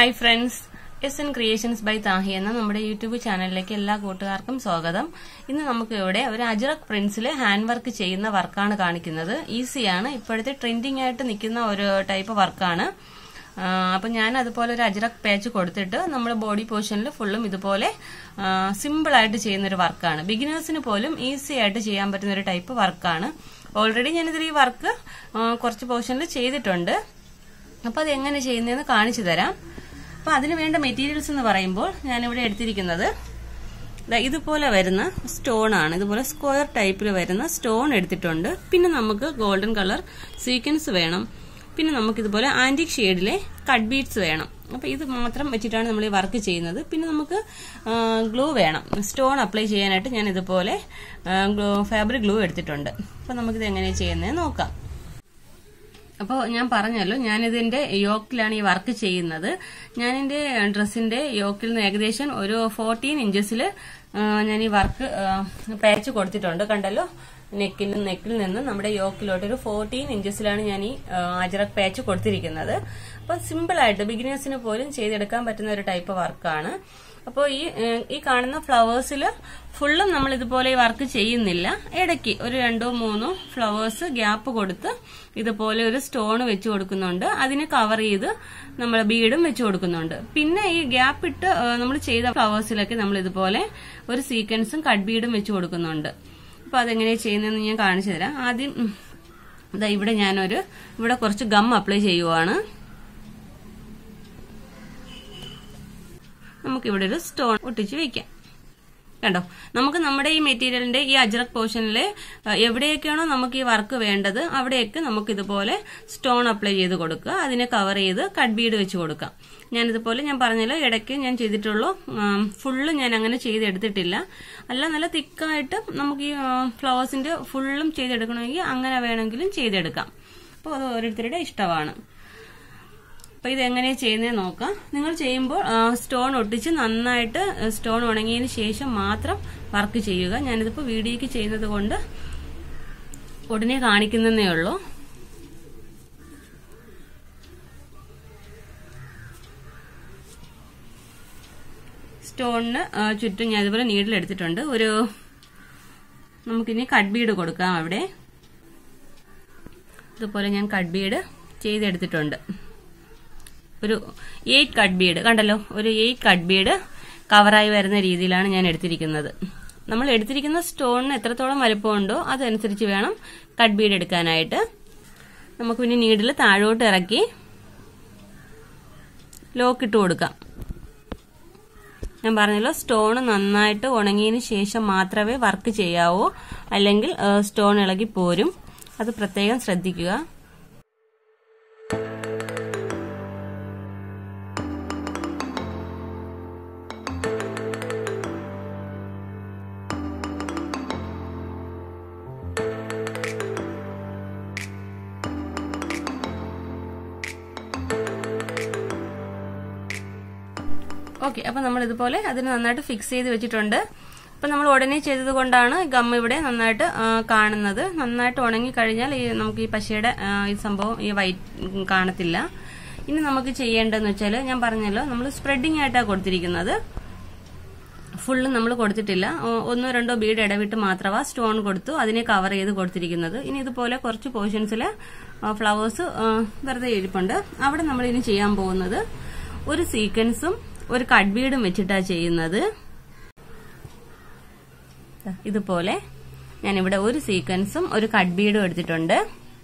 hi friends S N creations by Thahi എന്ന നമ്മുടെ YouTube ചാനലിലേക്ക് എല്ലാ കൂട്ടുകാർക്കും സ്വാഗതം ഇന്ന് നമുക്ക് ഇവിടെ ഒരു അജറക് പ്രിന്റ്സിൽ ഹാൻഡ് വർക്ക് ചെയ്യുന്ന വർക്കാണ് കാണിക്കുന്നത് ഈസിയാണ് ഇപ്പോഴത്തെ ട്രെൻഡിങ് ആയിട്ട് നിൽക്കുന്ന ഒരു ടൈപ്പ് വർക്കാണ് അപ്പം ഞാൻ അതുപോലെ ഒരു അജറക് പാച്ച് കൊടുത്തിട്ട് നമ്മുടെ ബോഡി പോർഷനിൽ ഫുള്ളും ഇതുപോലെ സിമ്പിൾ ആയിട്ട് ചെയ്യുന്ന ഒരു വർക്കാണ് ബിഗിനേഴ്സിന് പോലും ഈസി ആയിട്ട് ചെയ്യാൻ പറ്റുന്ന ഒരു ടൈപ്പ് വർക്കാണ് ഓൾറെഡി ഞാനിതിൽ ഈ വർക്ക് കുറച്ച് പോർഷനിൽ ചെയ്തിട്ടുണ്ട് അപ്പോൾ അത് എങ്ങനെ ചെയ്യുന്നതെന്ന് കാണിച്ചു തരാം അപ്പോൾ അതിന് വേണ്ട മെറ്റീരിയൽസ് എന്ന് പറയുമ്പോൾ ഞാനിവിടെ എടുത്തിരിക്കുന്നത് ഇതുപോലെ വരുന്ന സ്റ്റോൺ ആണ് ഇതുപോലെ സ്ക്വയർ ടൈപ്പിൽ വരുന്ന സ്റ്റോൺ എടുത്തിട്ടുണ്ട് പിന്നെ നമുക്ക് ഗോൾഡൻ കളർ സീക്വൻസ് വേണം പിന്നെ നമുക്ക് ഇതുപോലെ ആന്റിക് ഷെയ്ഡിലെ കട്ട് ബീഡ്സ് വേണം അപ്പോൾ ഇത് മാത്രം വെച്ചിട്ടാണ് നമ്മൾ ഈ വർക്ക് ചെയ്യുന്നത് പിന്നെ നമുക്ക് ഗ്ലൂ വേണം സ്റ്റോൺ അപ്ലൈ ചെയ്യാനായിട്ട് ഞാൻ ഇതുപോലെ ഫാബ്രിക് ഗ്ലൂ എടുത്തിട്ടുണ്ട് അപ്പോൾ നമുക്കിത് എങ്ങനെയാണ് ചെയ്യുന്നത് നോക്കാം അപ്പോൾ ഞാൻ പറഞ്ഞല്ലോ ഞാനിതിന്റെ യോക്കിലാണ് ഈ വർക്ക് ചെയ്യുന്നത് ഞാൻ എൻ്റെ ഡ്രസ്സിന്റെ യോക്കിൽ നിന്ന് ഏകദേശം ഒരു ഫോർട്ടീൻ ഇഞ്ചസിൽ ഞാൻ ഈ വർക്ക് പാച്ച് കൊടുത്തിട്ടുണ്ട് കണ്ടല്ലോ നെക്കിൽ നെക്കിൽ നിന്ന് നമ്മുടെ യോക്കിലോട്ട് ഒരു ഫോർട്ടീൻ ഇഞ്ചസിലാണ് ഞാൻ ഈ അജറക് പാച്ച് കൊടുത്തിരിക്കുന്നത് അപ്പോൾ സിമ്പിൾ ആയിട്ട് ബിഗിനേഴ്സിന് പോലും ചെയ്തെടുക്കാൻ പറ്റുന്ന ഒരു ടൈപ്പ് വർക്കാണ് അപ്പോൾ ഈ ഈ കാണുന്ന ഫ്ലവേഴ്സിൽ ഫുള്ളും നമ്മൾ ഇതുപോലെ വർക്ക് ചെയ്യുന്നില്ല ഇടയ്ക്ക് ഒരു രണ്ടോ മൂന്നോ ഫ്ലവേഴ്സ് ഗ്യാപ്പ് കൊടുത്ത് ഇതുപോലെ ഒരു സ്റ്റോൺ വെച്ച് കൊടുക്കുന്നുണ്ട് അതിനെ കവർ ചെയ്ത് നമ്മൾ ബീഡും വെച്ച് കൊടുക്കുന്നുണ്ട് പിന്നെ ഈ ഗ്യാപ്പ് ഇട്ട് നമ്മൾ ചെയ്ത ഫ്ലവേഴ്സിലൊക്കെ നമ്മൾ ഇതുപോലെ ഒരു സീക്വൻസും കട്ട് ബീഡും വെച്ച് കൊടുക്കുന്നുണ്ട് അപ്പൊ അതെങ്ങനെയാ ചെയ്യുന്നതെന്ന് ഞാൻ കാണിച്ചു തരാം ആദ്യം ഇതാ ഇവിടെ ഞാനൊരു ഇവിടെ കുറച്ച് ഗം അപ്ലൈ ചെയ്യുവാണ് നമുക്കിവിടെ ഒരു സ്റ്റോൺ ഒട്ടിച്ച് വെക്കാം കണ്ടോ നമുക്ക് നമ്മുടെ ഈ മെറ്റീരിയലിന്റെ ഈ അജ്രക് പോർഷനിൽ എവിടെയൊക്കെയാണോ നമുക്ക് ഈ വർക്ക് വേണ്ടത് അവിടെയൊക്കെ നമുക്ക് ഇതുപോലെ സ്റ്റോൺ അപ്ലൈ ചെയ്ത് കൊടുക്കുക അതിനെ കവർ ചെയ്ത് കട്ട് ബീഡ് വെച്ച് കൊടുക്കാം ഞാൻ ഇതുപോലെ ഞാൻ പറഞ്ഞല്ലോ ഇടയ്ക്ക് ഞാൻ ചെയ്തിട്ടുള്ളൂ ഫുള്ള് ഞാൻ അങ്ങനെ ചെയ്തെടുത്തിട്ടില്ല അല്ല നല്ല തിക്കായിട്ട് നമുക്ക് ഈ ഫ്ലവേഴ്സിന്റെ ഫുള്ളും ചെയ്തെടുക്കണമെങ്കിൽ അങ്ങനെ വേണമെങ്കിലും ചെയ്തെടുക്കാം അപ്പോൾ അത് ഓരോരുത്തരുടെ ഇഷ്ടമാണ് അപ്പൊ ഇത് എങ്ങനെയാ ചെയ്യുന്നത് നോക്കാം നിങ്ങൾ ചെയ്യുമ്പോൾ സ്റ്റോൺ ഒട്ടിച്ച് നന്നായിട്ട് സ്റ്റോൺ ഉണങ്ങിയതിന് ശേഷം മാത്രം വർക്ക് ചെയ്യുക ഞാനിതിപ്പോ വീഡിയോക്ക് ചെയ്യുന്നത് കൊണ്ട് ഉടനെ കാണിക്കുന്നതേ ഉള്ളൂ സ്റ്റോണിന് ചുറ്റും ഞാൻ ഇതുപോലെ നീഡിൽ എടുത്തിട്ടുണ്ട് ഒരു നമുക്കിനി കട്ട് ബീഡ് കൊടുക്കാം അവിടെ ഇതുപോലെ ഞാൻ കട്ട് ബീഡ് ചെയ്തെടുത്തിട്ടുണ്ട് ഒരു എയ്റ്റ് കട്ട് ബീഡ് കണ്ടല്ലോ ഒരു എയ്റ്റ് കട്ട് ബീഡ് കവറായി വരുന്ന രീതിയിലാണ് ഞാൻ എടുത്തിരിക്കുന്നത് നമ്മൾ എടുത്തിരിക്കുന്ന സ്റ്റോണിന് എത്രത്തോളം വലുപ്പമുണ്ടോ അതനുസരിച്ച് വേണം കട്ട് ബീഡ് എടുക്കാനായിട്ട് നമുക്ക് പിന്നെ നീഡിൽ താഴോട്ട് ഇറക്കി ലോക്ക് ഇട്ട് കൊടുക്കാം ഞാൻ പറഞ്ഞല്ലോ സ്റ്റോൺ നന്നായിട്ട് ഉണങ്ങിയതിന് ശേഷം മാത്രമേ വർക്ക് ചെയ്യാവൂ അല്ലെങ്കിൽ സ്റ്റോൺ ഇളകി പോരും അത് പ്രത്യേകം ശ്രദ്ധിക്കുക ഓക്കെ അപ്പൊ നമ്മൾ ഇതുപോലെ അതിന് നന്നായിട്ട് ഫിക്സ് ചെയ്ത് വെച്ചിട്ടുണ്ട് അപ്പൊ നമ്മൾ ഉടനെ ചെയ്തത് കൊണ്ടാണ് ഗം ഇവിടെ നന്നായിട്ട് കാണുന്നത് നന്നായിട്ട് ഉണങ്ങി കഴിഞ്ഞാൽ ഈ നമുക്ക് ഈ പശയുടെ ഈ സംഭവം ഈ വൈറ്റ് കാണത്തില്ല ഇനി നമുക്ക് ചെയ്യേണ്ടതെന്ന് വെച്ചാൽ ഞാൻ പറഞ്ഞല്ലോ നമ്മൾ സ്പ്രെഡിങ് ആയിട്ടാണ് കൊടുത്തിരിക്കുന്നത് ഫുള്ള് നമ്മൾ കൊടുത്തിട്ടില്ല ഒന്നോ രണ്ടോ ബീഡ് ഇടവിട്ട് മാത്രമാ സ്റ്റോൺ കൊടുത്തു അതിനെ കവർ ചെയ്ത് കൊടുത്തിരിക്കുന്നത് ഇനി ഇതുപോലെ കുറച്ച് പോർഷൻസിൽ ഫ്ലവേഴ്സ് വെറുതെ ഇരിപ്പുണ്ട് അവിടെ നമ്മൾ ഇനി ചെയ്യാൻ പോകുന്നത് ഒരു സീക്വൻസും ഒരു കട്ട് ബീഡും വെച്ചിട്ടാണ് ചെയ്യുന്നത് ഇതുപോലെ ഞാനിവിടെ ഒരു സീക്വൻസും ഒരു കട്ട് ബീഡും എടുത്തിട്ടുണ്ട്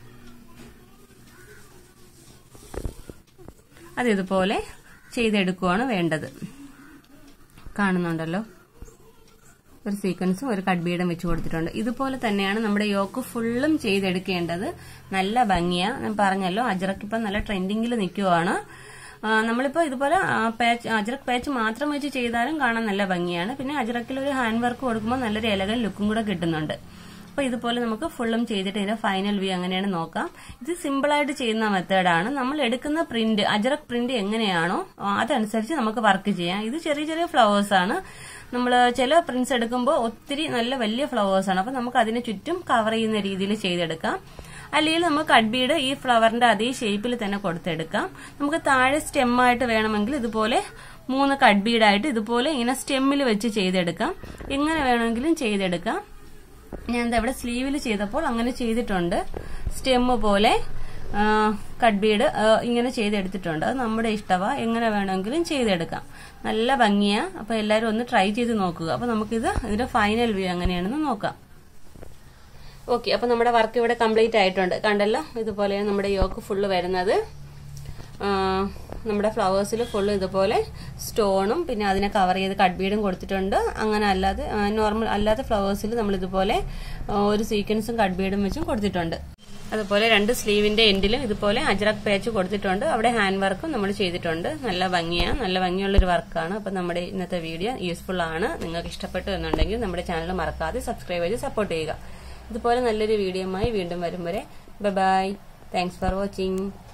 അത് ഇതുപോലെ ചെയ്തെടുക്കുകയാണ് വേണ്ടത് കാണുന്നുണ്ടല്ലോ ഒരു സീക്വൻസും ഒരു കട്ട് ബീഡും വെച്ച് കൊടുത്തിട്ടുണ്ട് ഇതുപോലെ തന്നെയാണ് നമ്മുടെ യോക്ക് ഫുള്ളും ചെയ്തെടുക്കേണ്ടത് നല്ല ഭംഗിയാ ഞാൻ പറഞ്ഞല്ലോ അജറക്ക് ഇപ്പം നല്ല ട്രെൻഡിങ്ങിൽ നിൽക്കുവാണ് നമ്മളിപ്പോൾ ഇതുപോലെ പാച്ച് അജറക് പാച്ച് മാത്രം വെച്ച് ചെയ്താലും കാണാൻ നല്ല ഭംഗിയാണ് പിന്നെ അജറക്കിൽ ഒരു ഹാൻഡ് വർക്ക് കൊടുക്കുമ്പോൾ നല്ലൊരു എലകൻ ലുക്കും കൂടെ കിട്ടുന്നുണ്ട് അപ്പോൾ ഇതുപോലെ നമുക്ക് ഫുള്ളും ചെയ്തിട്ട് ഇതിന്റെ ഫൈനൽ വ്യൂ അങ്ങനെയാണ് നോക്കാം ഇത് സിമ്പിൾ ആയിട്ട് ചെയ്യുന്ന മെത്തേഡാണ് നമ്മൾ എടുക്കുന്ന പ്രിന്റ് അജറക് പ്രിന്റ് എങ്ങനെയാണോ അതനുസരിച്ച് നമുക്ക് വർക്ക് ചെയ്യാം ഇത് ചെറിയ ചെറിയ ഫ്ലവേഴ്സ് ആണ് നമ്മൾ ചില പ്രിന്റ്സ് എടുക്കുമ്പോൾ ഒത്തിരി നല്ല വലിയ ഫ്ലവേഴ്സ് ആണ് അപ്പോൾ നമുക്ക് അതിന് ചുറ്റും കവർ ചെയ്യുന്ന രീതിയിൽ ചെയ്തെടുക്കാം അല്ലെങ്കിൽ നമുക്ക് കട്ട് ബീഡ് ഈ ഫ്ലവറിന്റെ അതേ ഷേപ്പിൽ തന്നെ കൊടുത്തെടുക്കാം നമുക്ക് താഴെ സ്റ്റെമ്മായിട്ട് വേണമെങ്കിൽ ഇതുപോലെ മൂന്ന് കട്ട് ബീഡായിട്ട് ഇതുപോലെ ഇങ്ങനെ സ്റ്റെമ്മിൽ വെച്ച് ചെയ്തെടുക്കാം എങ്ങനെ വേണമെങ്കിലും ചെയ്തെടുക്കാം ഞാൻ ദാ ഇവിടെ സ്ലീവിൽ ചെയ്തപ്പോൾ അങ്ങനെ ചെയ്തിട്ടുണ്ട് സ്റ്റെമ്മ് പോലെ കട്ട് ബീഡ് ഇങ്ങനെ ചെയ്തെടുത്തിട്ടുണ്ട് അത് നമ്മുടെ ഇഷ്ടമാ എങ്ങനെ വേണമെങ്കിലും ചെയ്തെടുക്കാം നല്ല ഭംഗിയാ അപ്പൊ എല്ലാവരും ഒന്ന് ട്രൈ ചെയ്ത് നോക്കുക അപ്പൊ നമുക്കിത് ഇതിന്റെ ഫൈനൽ വ്യൂ എങ്ങനെയാണെന്ന് നോക്കാം ഓക്കെ അപ്പൊ നമ്മുടെ വർക്ക് ഇവിടെ കംപ്ലീറ്റ് ആയിട്ടുണ്ട് കണ്ടല്ലോ ഇതുപോലെയാണ് നമ്മുടെ യോക്ക് ഫുള്ള് വരുന്നത് ആ, നമ്മുടെ ഫ്ലവേഴ്സിൽ ഫുള്ള് ഇതുപോലെ സ്റ്റോണും പിന്നെ അതിനെ കവർ ചെയ്ത് കട്ട് ബീഡും കൊടുത്തിട്ടുണ്ട് അങ്ങനെ അല്ലാതെ നോർമൽ അല്ലാത്ത ഫ്ലവേഴ്സിൽ നമ്മൾ ഇതുപോലെ ആ, ഒരു സീക്വൻസും കട്ട് ബീഡും വെച്ചും കൊടുത്തിട്ടുണ്ട് അതുപോലെ രണ്ട് സ്ലീവിന്റെ എൻഡിലും ഇതുപോലെ അജ്രക് പേച്ച് കൊടുത്തിട്ടുണ്ട് അവിടെ ഹാൻഡ് വർക്കും നമ്മൾ ചെയ്തിട്ടുണ്ട് നല്ല ഭംഗിയാണ് നല്ല ഭംഗിയുള്ളൊരു വർക്കാണ് അപ്പം നമ്മുടെ ഇന്നത്തെ വീഡിയോ യൂസ്ഫുൾ ആണ് നിങ്ങൾക്ക് ഇഷ്ടപ്പെട്ടു എന്നുണ്ടെങ്കിൽ നമ്മുടെ ചാനൽ മറക്കാതെ സബ്സ്ക്രൈബ് ചെയ്ത് സപ്പോർട്ട് ചെയ്യുക ഇതുപോലെ നല്ലൊരു വീഡിയോയുമായി വീണ്ടും വരും വരെ ബൈ താങ്ക്സ് ഫോർ വാച്ചിങ്